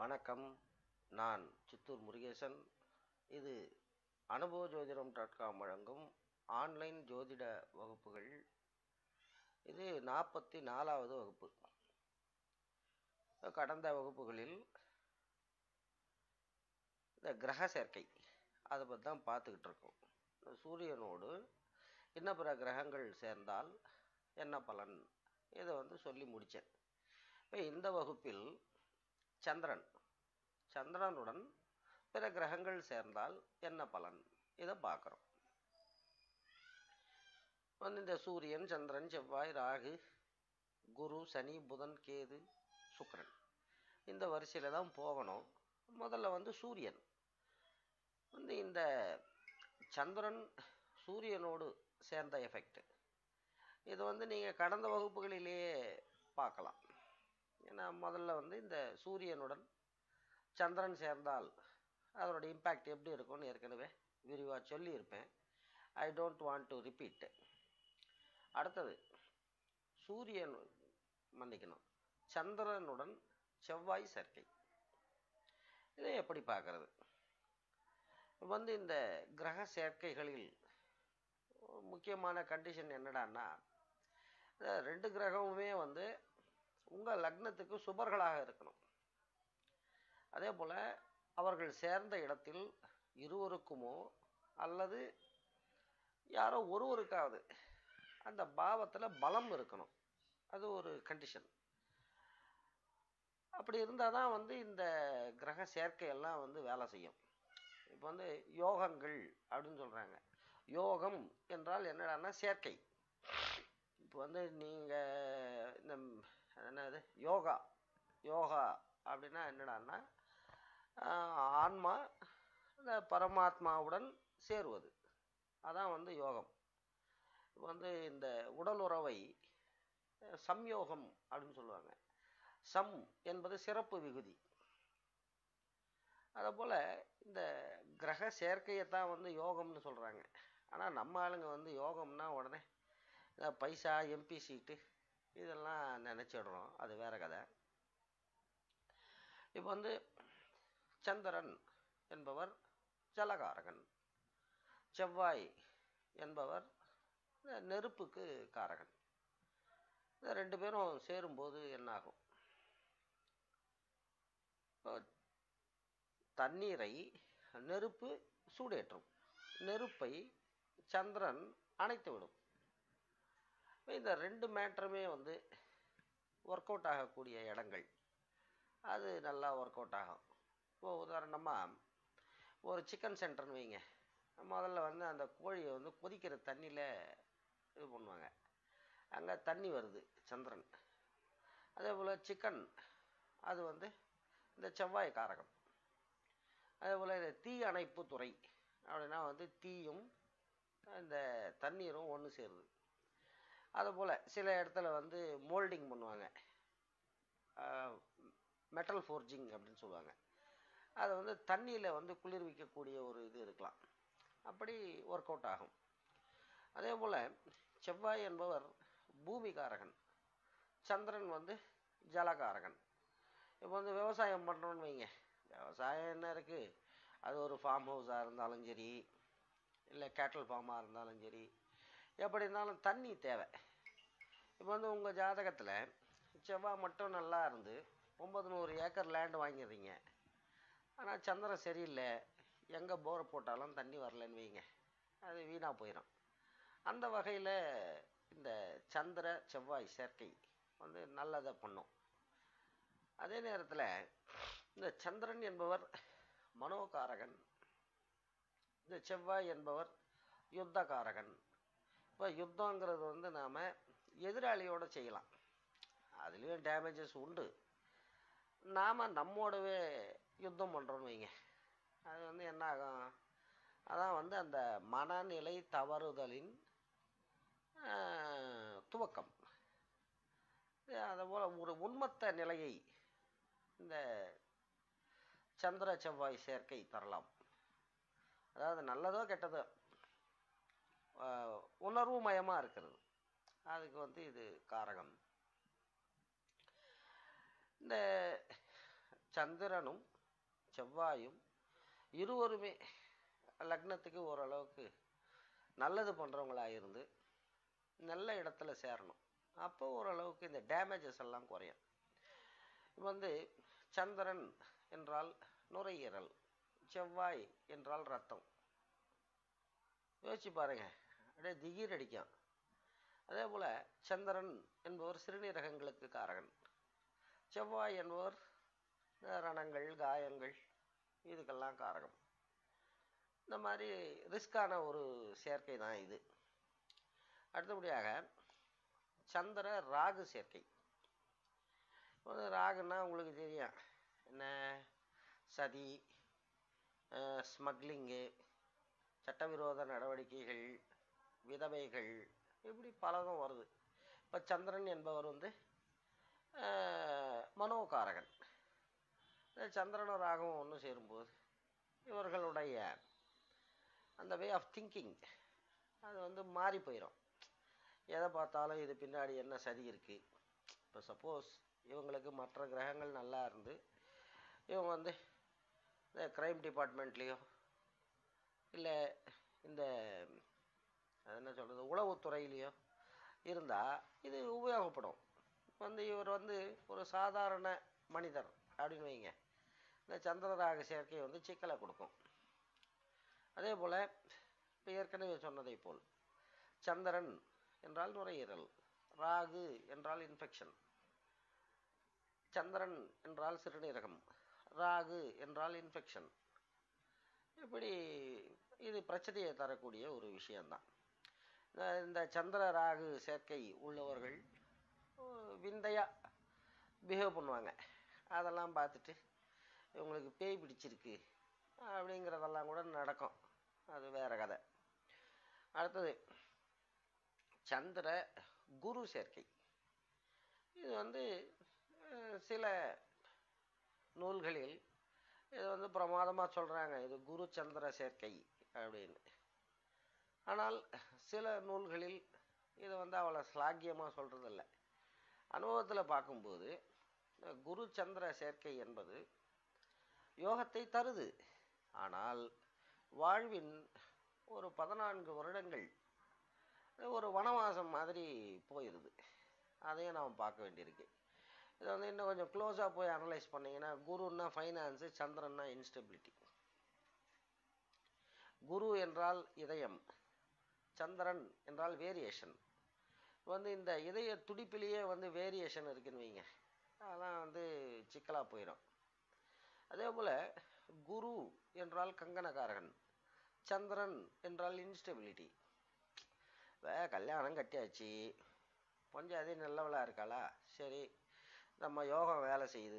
வணக்கம் நான் சித்தூர் முருகேசன் இது அனுபவ ஜோதிடம் டாட் காம் வழங்கும் ஆன்லைன் ஜோதிட வகுப்புகள் இது நாற்பத்தி நாலாவது வகுப்பு கடந்த வகுப்புகளில் இந்த கிரக சேர்க்கை அதை பற்றி தான் பார்த்துக்கிட்டு இருக்கோம் இந்த சூரியனோடு இன்ன பிற கிரகங்கள் சேர்ந்தால் என்ன பலன் இதை வந்து சொல்லி முடித்தேன் இப்போ இந்த வகுப்பில் சந்திரன் சந்திரனுடன் பிற கிரகங்கள் சேர்ந்தால் என்ன பலன் இதை பார்க்குறோம் வந்து இந்த சூரியன் சந்திரன் செவ்வாய் ராகு குரு சனி புதன் கேது சுக்கிரன் இந்த வரிசையில் தான் போகணும் முதல்ல வந்து சூரியன் வந்து இந்த சந்திரன் சூரியனோடு சேர்ந்த எஃபெக்ட் இது வந்து நீங்கள் கடந்த வகுப்புகளிலேயே பார்க்கலாம் ஏன்னா முதல்ல வந்து இந்த சூரியனுடன் சந்திரன் சேர்ந்தால் அதனோட இம்பேக்ட் எப்படி இருக்கும்னு ஏற்கனவே விரிவாக சொல்லியிருப்பேன் I don't want to repeat அடுத்தது சூரியன் மன்னிக்கணும் சந்திரனுடன் செவ்வாய் சேர்க்கை இதை எப்படி பார்க்கறது வந்து இந்த கிரக சேர்க்கைகளில் முக்கியமான கண்டிஷன் என்னடான்னா இந்த ரெண்டு கிரகமுமே வந்து உங்கள் லக்னத்துக்கு சுபர்களாக இருக்கணும் அதே போல் அவர்கள் சேர்ந்த இடத்தில் இருவருக்குமோ அல்லது யாரோ ஒருவருக்காவது அந்த பாவத்தில் பலம் இருக்கணும் அது ஒரு கண்டிஷன் அப்படி இருந்தால் தான் வந்து இந்த கிரக சேர்க்கையெல்லாம் வந்து வேலை செய்யும் இப்போ வந்து யோகங்கள் அப்படின்னு சொல்கிறாங்க யோகம் என்றால் என்னடான்னா சேர்க்கை இப்போ வந்து நீங்கள் இந்த என்னது யோகா யோகா அப்படின்னா என்னடான்னா ஆன்மா இந்த பரமாத்மாவுடன் சேருவது அதான் வந்து யோகம் இப்போ வந்து இந்த உடல் உறவை சம்யோகம் அப்படின்னு சொல்லுவாங்க சம் என்பது சிறப்பு விகுதி அதுபோல் இந்த கிரக சேர்க்கையை தான் வந்து யோகம்னு சொல்கிறாங்க ஆனால் நம்ம ஆளுங்க வந்து யோகம்னா உடனே பைசா எம்பி சீட்டு இதெல்லாம் நினச்சிடுறோம் அது வேற கதை இப்போ வந்து சந்திரன் என்பவர் ஜலகாரகன் செவ்வாய் என்பவர் நெருப்புக்கு காரகன் இந்த ரெண்டு பேரும் சேரும்போது என்னாகும் தண்ணீரை நெருப்பு சூடேற்றும் நெருப்பை சந்திரன் அணைத்து விடும் இந்த ரெண்டு மேட்டருமே வந்து ஒர்க் அவுட் ஆகக்கூடிய இடங்கள் அது நல்லா ஒர்க் அவுட் ஆகும் இப்போது உதாரணமாக ஒரு சிக்கன் சென்டர்னு வைங்க முதல்ல வந்து அந்த கோழியை வந்து கொதிக்கிற தண்ணியில் இது பண்ணுவாங்க அங்கே தண்ணி வருது சந்திரன் அதே போல் சிக்கன் அது வந்து இந்த செவ்வாய் காரகம் அதே போல் இந்த தீ அணைப்பு துறை அப்படின்னா வந்து தீயும் இந்த தண்ணீரும் ஒன்று சேருது அதுபோல் சில இடத்துல வந்து மோல்டிங் பண்ணுவாங்க மெட்டல் ஃபோர்ஜிங் அப்படின்னு சொல்லுவாங்க அதை வந்து தண்ணியில் வந்து குளிர்விக்கக்கூடிய ஒரு இது இருக்கலாம் அப்படி ஒர்க் அவுட் ஆகும் அதே போல் செவ்வாய் என்பவர் பூமிகாரகன் சந்திரன் வந்து ஜலகாரகன் இப்போ வந்து விவசாயம் பண்ணுறோன்னு வைங்க விவசாயம் என்ன இருக்குது அது ஒரு ஃபார்ம் ஹவுஸாக இருந்தாலும் சரி இல்லை கேட்டல் ஃபார்மாக இருந்தாலும் சரி எப்படி இருந்தாலும் தண்ணி தேவை இப்போ வந்து உங்கள் ஜாதகத்தில் செவ்வாய் மட்டும் நல்லா இருந்து ஒம்பது நூறு ஏக்கர் லேண்டு வாங்கிடுறீங்க ஆனால் சந்திரன் சரியில்லை எங்கே போரை போட்டாலும் தண்ணி வரலன்னு வைங்க அது வீணாக போயிடும் அந்த வகையில் இந்த சந்திர செவ்வாய் சேர்க்கை வந்து நல்லதை பண்ணும் அதே நேரத்தில் இந்த சந்திரன் என்பவர் மனோகாரகன் இந்த செவ்வாய் என்பவர் யுத்தகாரகன் இப்போ யுத்தங்கிறது வந்து நாம் எதிராளியோடு செய்யலாம் அதுலேயும் டேமேஜஸ் உண்டு நாம் நம்மோடவே யுத்தம் பண்ணுறோன்னு வைங்க அது வந்து என்ன ஆகும் அதான் வந்து அந்த மனநிலை தவறுதலின் துவக்கம் அதுபோல் ஒரு உண்மத்த நிலையை இந்த சந்திர செவ்வாய் சேர்க்கை தரலாம் அதாவது நல்லதோ கெட்டதோ உணர்வு மயமாக இருக்கிறது அதுக்கு வந்து இது காரகம் இந்த சந்திரனும் செவ்வாயும் இருவருமே லக்னத்துக்கு ஓரளவுக்கு நல்லது பண்ணுறவங்களா இருந்து நல்ல இடத்துல சேரணும் அப்போ ஓரளவுக்கு இந்த டேமேஜஸ் எல்லாம் குறையும் இப்போ வந்து சந்திரன் என்றால் நுரையீரல் செவ்வாய் என்றால் ரத்தம் யோசிச்சு பாருங்க அப்படியே திகீர் அடிக்கும் அதே போல் சந்திரன் என்பவர் சிறுநீரகங்களுக்கு காரகன் செவ்வாய் என்பவர் ரணங்கள் காயங்கள் இதுக்கெல்லாம் காரகம் இந்த மாதிரி ரிஸ்கான ஒரு சேர்க்கை தான் இது அடுத்தபடியாக சந்திர ராகு சேர்க்கை வந்து ராகுன்னா உங்களுக்கு தெரியும் என்ன சதி ஸ்மக்லிங்கு சட்டவிரோத நடவடிக்கைகள் விதவைகள் இப்படி பலதும் வருது இப்போ சந்திரன் என்பவர் வந்து மனோகாரகன் சந்திரனும் ராகவும் ஒன்று சேரும்போது இவர்களுடைய அந்த வே ஆஃப் திங்கிங் அது வந்து மாறி போயிடும் எதை பார்த்தாலும் இது பின்னாடி என்ன சதி இருக்குது இப்போ சப்போஸ் இவங்களுக்கு மற்ற கிரகங்கள் நல்லா இருந்து இவங்க வந்து இந்த க்ரைம் டிபார்ட்மெண்ட்லேயோ இல்லை இந்த அது என்ன சொல்கிறது உளவுத்துறையிலையோ இருந்தால் இது உபயோகப்படும் வந்து இவர் வந்து ஒரு சாதாரண மனிதர் அப்படின்னு வைங்க இந்த சந்திரராக சேர்க்கை வந்து சிக்கலை கொடுக்கும் அதே போல் இப்போ ஏற்கனவே சொன்னதை போல் சந்திரன் என்றால் நுரையீரல் ராகு என்றால் இன்ஃபெக்ஷன் சந்திரன் என்றால் சிறுநீரகம் ராகு என்றால் இன்ஃபெக்ஷன் இப்படி இது பிரச்சனையை தரக்கூடிய ஒரு விஷயந்தான் இந்த சந்திர ராகு சேர்க்கை உள்ளவர்கள் விந்தையாக பிஹேவ் பண்ணுவாங்க அதெல்லாம் பார்த்துட்டு இவங்களுக்கு பேய் பிடிச்சிருக்கு அப்படிங்கிறதெல்லாம் கூட நடக்கும் அது வேற கதை அடுத்தது சந்திர குரு சேர்க்கை இது வந்து சில நூல்களில் இது வந்து பிரமாதமாக சொல்கிறாங்க இது குரு சந்திர சேர்க்கை அப்படின்னு ஆனால் சில நூல்களில் இதை வந்து அவ்வளோ ஸ்லாக்கியமாக சொல்கிறதில்ல அனுபவத்தில் பார்க்கும்போது குரு சந்திர சேர்க்கை என்பது யோகத்தை தருது ஆனால் வாழ்வின் ஒரு பதினான்கு வருடங்கள் ஒரு வனவாசம் மாதிரி போயிடுது அதையும் நாம் பார்க்க வேண்டியிருக்கு இதை வந்து இன்னும் கொஞ்சம் க்ளோஸாக போய் அனலைஸ் பண்ணிங்கன்னா குருன்னா ஃபைனான்ஸு சந்திரன்னா இன்ஸ்டெபிலிட்டி குரு என்றால் இதயம் சந்திரன் என்றால் வேரியேஷன் வந்து இந்த இதய துடிப்பிலேயே வந்து வேரியேஷன் இருக்குன்னு வைங்க அதெல்லாம் வந்து சிக்கலாக போயிடும் அதே போல் குரு என்றால் கங்கணக்காரகன் சந்திரன் என்றால் இன்ஸ்டெபிலிட்டி இப்போ கல்யாணம் கட்டியாச்சு பொஞ்சாதி நல்லவளாக இருக்காளா சரி நம்ம யோகம் வேலை செய்யுது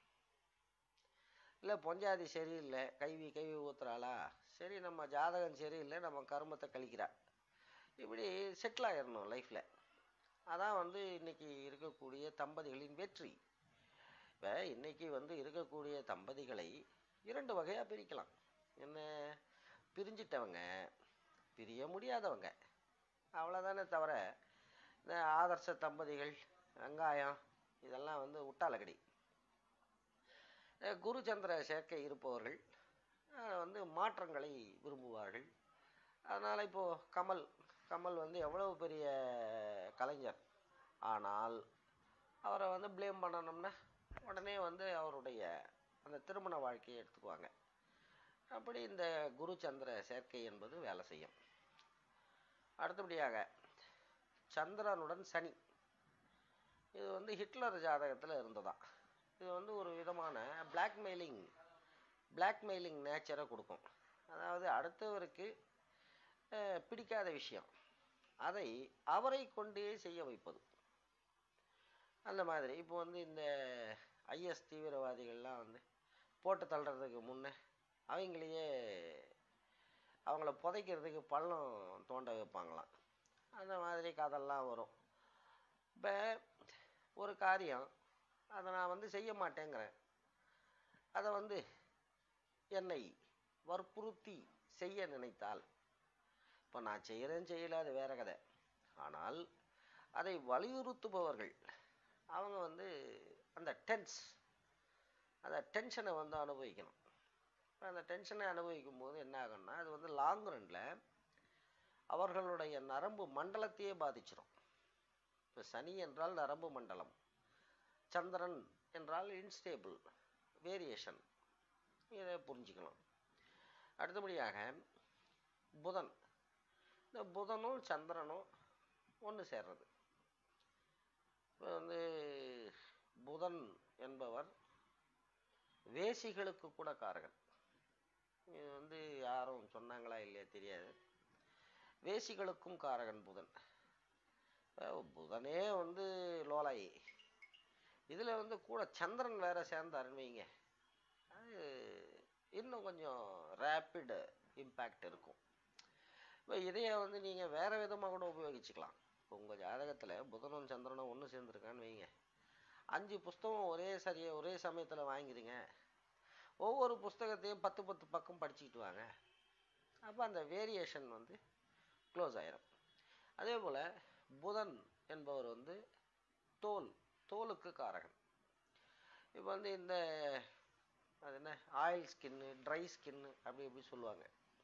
இல்லை பொஞ்சாதி சரியில்லை கைவி கைவி ஊத்துறாளா சரி நம்ம ஜாதகம் சரியில்லை நம்ம கர்மத்தை கழிக்கிறா இப்படி செட்டில் ஆயிடணும் லைஃப்பில் அதான் வந்து இன்னைக்கு இருக்கக்கூடிய தம்பதிகளின் வெற்றி இப்போ இன்னைக்கு வந்து இருக்கக்கூடிய தம்பதிகளை இரண்டு வகையாக பிரிக்கலாம் என்ன பிரிஞ்சிட்டவங்க பிரிய முடியாதவங்க அவ்வளோதானே தவிர இந்த ஆதர்ச தம்பதிகள் வெங்காயம் இதெல்லாம் வந்து உட்டாலக்கடி குரு சந்திர சேர்க்கை இருப்பவர்கள் வந்து மாற்றங்களை விரும்புவார்கள் அதனால் இப்போது கமல் கமல் வந்து எவ்வளவு பெரிய கலைஞர் ஆனால் அவரை வந்து ப்ளேம் பண்ணணும்னா உடனே வந்து அவருடைய அந்த திருமண வாழ்க்கையை எடுத்துக்குவாங்க அப்படி இந்த குரு சந்திர சேர்க்கை என்பது வேலை செய்யும் அடுத்தபடியாக சந்திரனுடன் சனி இது வந்து ஹிட்லர் ஜாதகத்தில் இருந்ததா இது வந்து ஒரு விதமான பிளாக்மெயிலிங் பிளாக்மெயிலிங் நேச்சரை கொடுக்கும் அதாவது அடுத்தவருக்கு பிடிக்காத விஷயம் அதை அவரை கொண்டே செய்ய வைப்பது அந்த மாதிரி இப்போ வந்து இந்த ஐஎஸ் தீவிரவாதிகள்லாம் வந்து போட்டு தள்ளுறதுக்கு முன்னே அவங்களையே அவங்கள புதைக்கிறதுக்கு பள்ளம் தோண்ட வைப்பாங்களாம் அந்த மாதிரி கதெல்லாம் வரும் இப்போ ஒரு காரியம் அதை நான் வந்து செய்ய மாட்டேங்கிறேன் அதை வந்து என்னை வற்புறுத்தி செய்ய நினைத்தால் இப்போ நான் செய்கிறேன் செய்யல அது வேற கதை ஆனால் அதை வலியுறுத்துபவர்கள் அவங்க வந்து அந்த டென்ஸ் அந்த டென்ஷனை வந்து அனுபவிக்கணும் இப்போ அந்த டென்ஷனை அனுபவிக்கும் போது என்ன ஆகும்னா அது வந்து லாங் ரன்ல அவர்களுடைய நரம்பு மண்டலத்தையே பாதிச்சிடும் இப்போ சனி என்றால் நரம்பு மண்டலம் சந்திரன் என்றால் இன்ஸ்டேபிள் வேரியேஷன் இதை புரிஞ்சுக்கலாம் அடுத்தபடியாக புதன் இந்த புதனும் சந்திரனும் ஒன்று சேர்றது இப்போ வந்து புதன் என்பவர் வேசிகளுக்கு கூட காரகன் இது வந்து யாரும் சொன்னாங்களா இல்லையா தெரியாது வேசிகளுக்கும் காரகன் புதன் இப்போ புதனே வந்து லோலாயி இதில் வந்து கூட சந்திரன் வேற சேர்ந்தாருன்னு வைங்க அது இன்னும் கொஞ்சம் ரேப்பிட் இம்பேக்ட் இருக்கும் இப்போ இதையே வந்து நீங்கள் வேற விதமாக கூட உபயோகிச்சுக்கலாம் இப்போ உங்கள் ஜாதகத்தில் புதனும் சந்திரனும் ஒன்று சேர்ந்துருக்கான்னு வைங்க அஞ்சு புஸ்தகம் ஒரே சரியா ஒரே சமயத்தில் வாங்கிடுங்க ஒவ்வொரு புஸ்தகத்தையும் பத்து பத்து பக்கம் படிச்சுக்கிட்டு வாங்க அப்போ அந்த வேரியேஷன் வந்து க்ளோஸ் ஆயிரும் அதே போல் புதன் என்பவர் வந்து தோல் தோலுக்கு காரகன் இப்போ வந்து இந்த அது என்ன ஆயில் ஸ்கின்னு ட்ரை ஸ்கின்னு அப்படி இப்படி சொல்லுவாங்க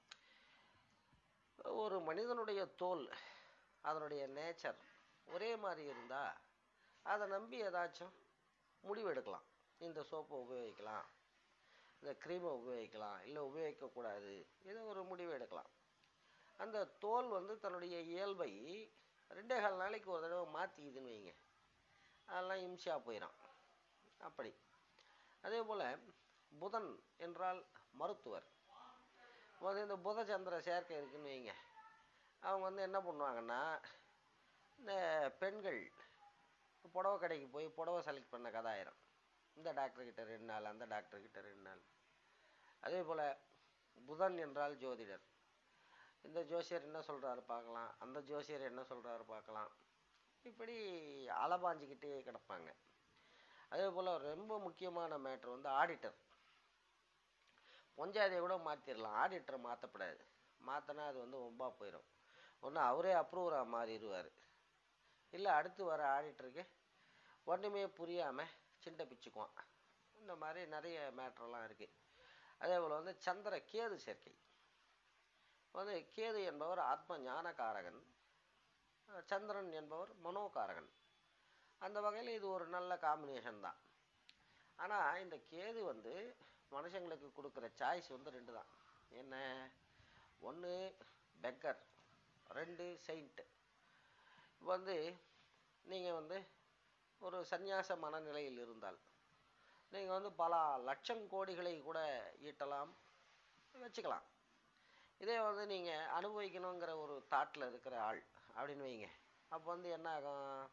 ஒரு மனிதனுடைய தோல் அதனுடைய நேச்சர் ஒரே மாதிரி இருந்தால் அதை நம்பி ஏதாச்சும் முடிவெடுக்கலாம் இந்த சோப்பை உபயோகிக்கலாம் இந்த க்ரீமை உபயோகிக்கலாம் இல்லை உபயோகிக்கக்கூடாது ஏதோ ஒரு முடிவு எடுக்கலாம் அந்த தோல் வந்து தன்னுடைய இயல்பை ரெண்டே கால் நாளைக்கு ஒரு தடவை மாற்றிக்குதுன்னு வைங்க அதெல்லாம் இம்சையாக போயிடும் அப்படி அதே போல் புதன் என்றால் மருத்துவர் வந்து இந்த புத சந்திர சேர்க்கை இருக்குன்னு வைங்க அவங்க வந்து என்ன பண்ணுவாங்கன்னா இந்த பெண்கள் புடவை கடைக்கு போய் புடவை செலக்ட் பண்ண கதை ஆயிரும் இந்த டாக்டர்கிட்ட ரெண்டு நாள் அந்த டாக்டர்கிட்ட ரெண்டு நாள் அதே போல் புதன் என்றால் ஜோதிடர் இந்த ஜோசியர் என்ன சொல்கிறாரு பார்க்கலாம் அந்த ஜோசியர் என்ன சொல்கிறாரு பார்க்கலாம் இப்படி அலபாஞ்சிக்கிட்டே கிடப்பாங்க அதே போல் ரொம்ப முக்கியமான மேட்ரு வந்து ஆடிட்டர் பொஞ்சாதியை கூட மாற்றிடலாம் ஆடிட்டரை மாற்றக்கூடாது மாற்றினா அது வந்து ஒம்பா போயிடும் ஒன்று அவரே அப்ரூவராக மாறிடுவார் இல்லை அடுத்து வர ஆடிட்டருக்கு ஒன்றுமே புரியாமல் சிண்டை பிச்சுக்குவான் இந்த மாதிரி நிறைய மேட்ரெல்லாம் இருக்குது அதே போல் வந்து சந்திர கேது சேர்க்கை வந்து கேது என்பவர் ஆத்ம ஞானகாரகன் சந்திரன் என்பவர் மனோகாரகன் அந்த வகையில் இது ஒரு நல்ல காம்பினேஷன் தான் ஆனால் இந்த கேது வந்து மனுஷங்களுக்கு கொடுக்குற சாய்ஸ் வந்து ரெண்டு தான் என்ன ஒன்று பெக்கர் ரெண்டு செயின்ட்டு இப்போ வந்து நீங்கள் வந்து ஒரு சந்நியாச மனநிலையில் இருந்தால் நீங்கள் வந்து பல லட்சம் கோடிகளை கூட ஈட்டலாம் வச்சுக்கலாம் இதே வந்து நீங்கள் அனுபவிக்கணுங்கிற ஒரு தாட்டில் இருக்கிற ஆள் அப்படின்னு வைங்க அப்போ வந்து என்ன ஆகும்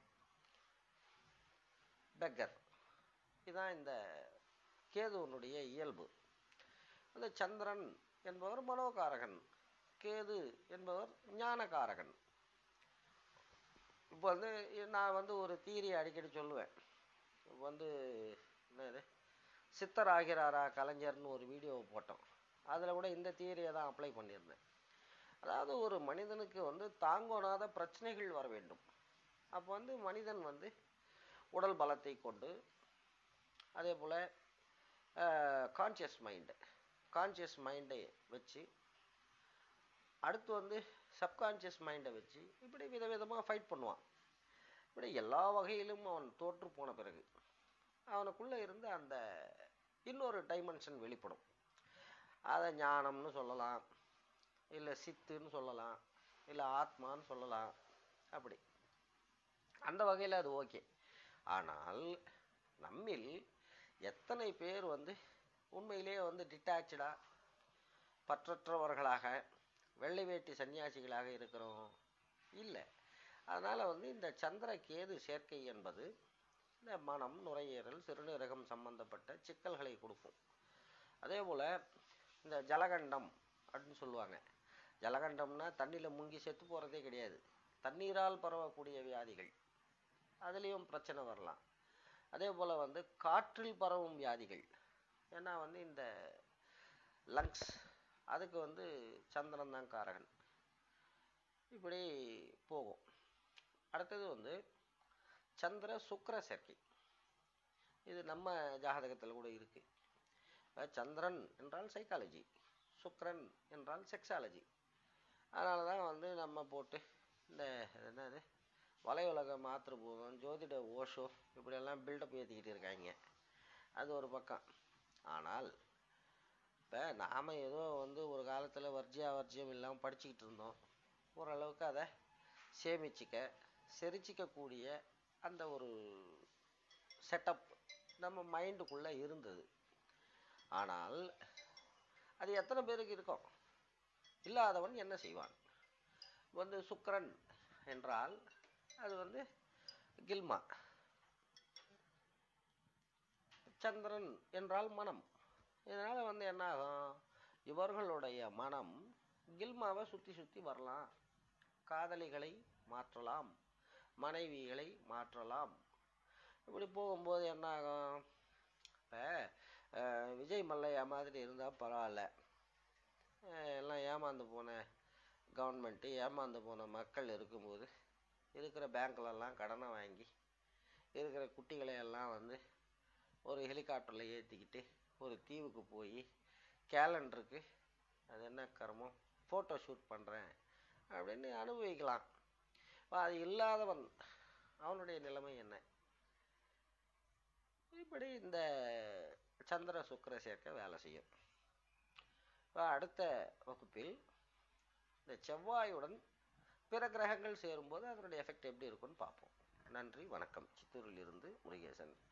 பெக்கர் இதுதான் இந்த கேதுவனுடைய இயல்பு அந்த சந்திரன் என்பவர் மனோகாரகன் கேது என்பவர் ஞானகாரகன் இப்போ வந்து நான் வந்து ஒரு தீரி அடிக்கடி சொல்லுவேன் இப்போ வந்து என்னது சித்தர் ஆகிறாரா கலைஞர்னு ஒரு வீடியோ போட்டோம் அதில் கூட இந்த தியரியை தான் அப்ளை பண்ணியிருந்தேன் அதாவது ஒரு மனிதனுக்கு வந்து தாங்கோணாத பிரச்சனைகள் வர வேண்டும் அப்போ வந்து மனிதன் வந்து உடல் பலத்தை கொண்டு அதே போல் கான்சியஸ் மைண்டு கான்சியஸ் மைண்டை வச்சு அடுத்து வந்து சப்கான்ஷியஸ் மைண்டை வச்சு இப்படி விதவிதமாக ஃபைட் பண்ணுவான் இப்படி எல்லா வகையிலும் அவன் தோற்று போன பிறகு அவனுக்குள்ளே இருந்து அந்த இன்னொரு டைமென்ஷன் வெளிப்படும் அதை ஞானம்னு சொல்லலாம் இல்லை சித்துன்னு சொல்லலாம் இல்லை ஆத்மான்னு சொல்லலாம் அப்படி அந்த வகையில் அது ஓகே ஆனால் நம்மில் எத்தனை பேர் வந்து உண்மையிலேயே வந்து டிட்டாச்சாக பற்றற்றவர்களாக வெள்ளை வேட்டி சன்னியாசிகளாக இருக்கிறோம் இல்லை அதனால் வந்து இந்த சந்திர கேது சேர்க்கை என்பது இந்த மனம் நுரையீரல் சிறுநீரகம் சம்பந்தப்பட்ட சிக்கல்களை கொடுக்கும் அதே போல் இந்த ஜலகண்டம் அப்படின்னு சொல்லுவாங்க ஜலகண்டம்னா தண்ணியில் முங்கி செத்து போகிறதே கிடையாது தண்ணீரால் பரவக்கூடிய வியாதிகள் அதுலேயும் பிரச்சனை வரலாம் அதே போல் வந்து காற்றில் பரவும் வியாதிகள் ஏன்னா வந்து இந்த லங்ஸ் அதுக்கு வந்து சந்திரன் தான் காரகன் இப்படி போகும் அடுத்தது வந்து சந்திர சுக்கிர சேர்க்கை இது நம்ம ஜாதகத்தில் கூட இருக்குது அஹ் சந்திரன் என்றால் சைக்காலஜி சுக்கிரன் என்றால் செக்ஸாலஜி அதனால தான் வந்து நம்ம போட்டு இந்த என்னது வலையுலக மாத்திருபூதம் ஜோதிட ஓஷோ இப்படியெல்லாம் பில்டப் ஏற்றிக்கிட்டு இருக்காங்க அது ஒரு பக்கம் ஆனால் இப்போ நாம் ஏதோ வந்து ஒரு காலத்தில் வர்ஜியா வர்ஜியம் இல்லாமல் படிச்சுக்கிட்டு இருந்தோம் ஓரளவுக்கு அதை சேமிச்சிக்க செரிச்சிக்கக்கூடிய அந்த ஒரு செட்டப் நம்ம மைண்டுக்குள்ளே இருந்தது ஆனால் அது எத்தனை பேருக்கு இருக்கும் இல்லாதவன் என்ன செய்வான் வந்து சுக்கிரன் என்றால் அது வந்து கில்மா சந்திரன் என்றால் மனம் இதனால் வந்து என்ன ஆகும் இவர்களுடைய மனம் கில்மாவை சுற்றி சுற்றி வரலாம் காதலிகளை மாற்றலாம் மனைவிகளை மாற்றலாம் இப்படி போகும்போது என்ன ஆகும் இப்போ விஜய் மல்லையா மாதிரி இருந்தால் பரவாயில்ல அஹ் எல்லாம் ஏமாந்து போன கவர்மெண்ட்டு ஏமாந்து போன மக்கள் இருக்கும்போது இருக்கிற பேங்க்லலாம் கடனை வாங்கி இருக்கிற குட்டிகளை எல்லாம் வந்து ஒரு ஹெலிகாப்டரில் ஏற்றிக்கிட்டு ஒரு தீவுக்கு போய் கேலண்டருக்கு அது என்ன கர்மம் ஃபோட்டோ ஷூட் பண்ணுறேன் அப்படின்னு அனுபவிக்கலாம் அப்ப அது இல்லாதவன் அவனுடைய நிலைமை என்ன இப்படி இந்த சந்திர சுக்கிர சேர்க்கை வேலை செய்யும் இப்போ அடுத்த வகுப்பில் இந்த செவ்வாயுடன் பிற கிரகங்கள் சேரும்போது அதனுடைய எஃபெக்ட் எப்படி இருக்குன்னு பார்ப்போம் நன்றி வணக்கம் சித்தூரில் இருந்து முருகேசன்